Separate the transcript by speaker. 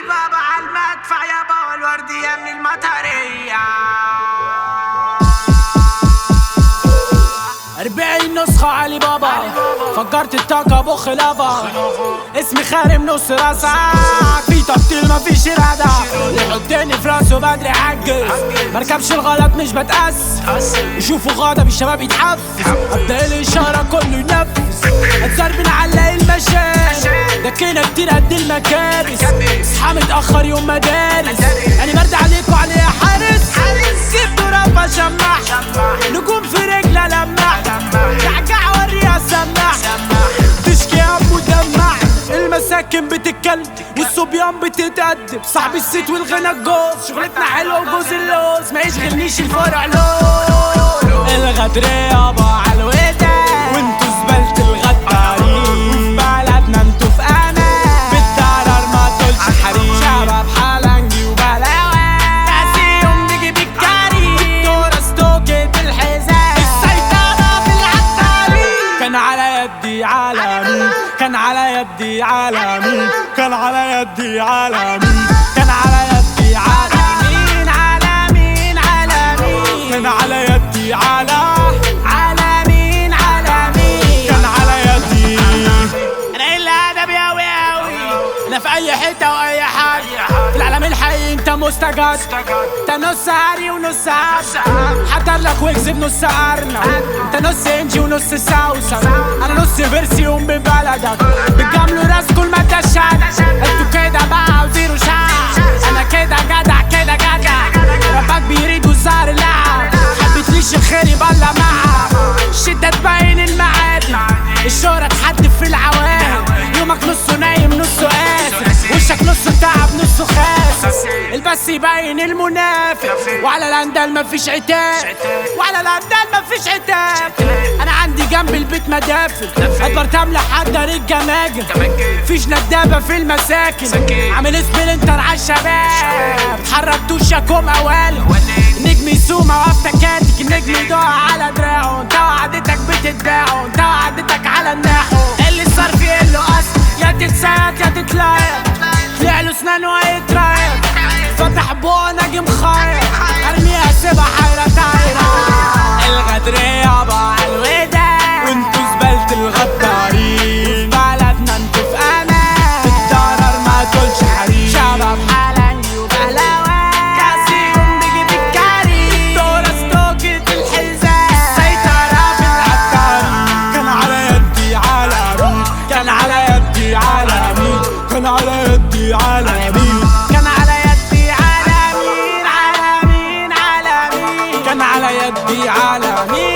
Speaker 1: علي بابا على المدفع يابا والوردية من المطرية
Speaker 2: أربعين نسخة علي بابا فجرت الطاقة بخ لافا اسمي خارم نص راسك في تبطيل مفيش إرادة اللي يحطني في راسه بدري عجز مركبش الغلط مش بتأس يشوفوا غضب الشباب يتحف أبدأ الإشارة كله ينفذ اتزربن على المشاش ده كده كتير قد المكارس اصحى متأخر يوم مدارس أنا برد عليكوا عليه حارس جبتوا رفا شماح نجوم في رجلة لماح جعجع وريها سماح تشكي ابو دمع المساكن بتتكلم والصبيان بتتقدم صاحب الست والغنى الجوز شغلتنا حلوه وجوز اللوز ما يشغلنيش الفرع لون الغدر يابا على الوداع وانتوا زبالة الغدارين وفي بلدنا انتوا في امان بالضرر ما تقولش حريم شباب حلنجي وبلاوي تأسيهم نيجي بالكريم والدورة ستوكت الحزام السيطرة في العتالين كان على يدي عالمي كان على يدي عالمي كان على يدي عالمي كان على يدي عالمين عالمين عالمين كان على يدي عالم عالمين عالمين كان على يدي انا الا ادب ياوي ياوي انا في اي حته واي حاجه في العالم الحقيقي انت مستجد انت نص هاري ونص عبد حضر لك ويكس بنص ارنب انت نص انجي ونص سوسن انا نص فيرسي ام ببلدك بتجاملوا راسكم ما تشاد انتوا كده بقى وزيرو شعب انا كده جدع كده جدع ربك بيريد وزار اللعب حبيتليش الخير يبلى معك الشدة تبين المعادن الشهرة تحدف في العوالم يومك نصه نايم نصه قاسي وشك نصه تعب نصه خاسس البس يبين المنافق وعلى الاندال مفيش عتاب وعلى الاندال مفيش عتاب انا عندي جنب البيت مدافن اتبرتم لحضر الجماجم فيش ندابة في المساكن عامل سبلنتر عالشباب اتحركتوش شاكوم اوالي نجم يسوم وقف تكاتك النجم يدوع على دراعه انت وعدتك بتتباعه انت وعدتك على الناحو اللي صار فيه له اصل يا تتسيط يا تتلايق طلع له اسنان ويترايق فتح بوه نجم خايق ارميها سيبها حيرة طايرة الغدر يابا على الوداع وانتوا زبالة الغدارين بلدنا انتوا في امان الضرر ما تقولش حريم شباب حلنجي وبهلاوي كاسيهم بيجي بالكريم دورة ستوكت الحزام سيطرة في العتارين كان على يدي عالمي كان على يدي عالمي كان على يدي عالمي كان على يدي عالمين عالمين عالمين كان على يدي عالمين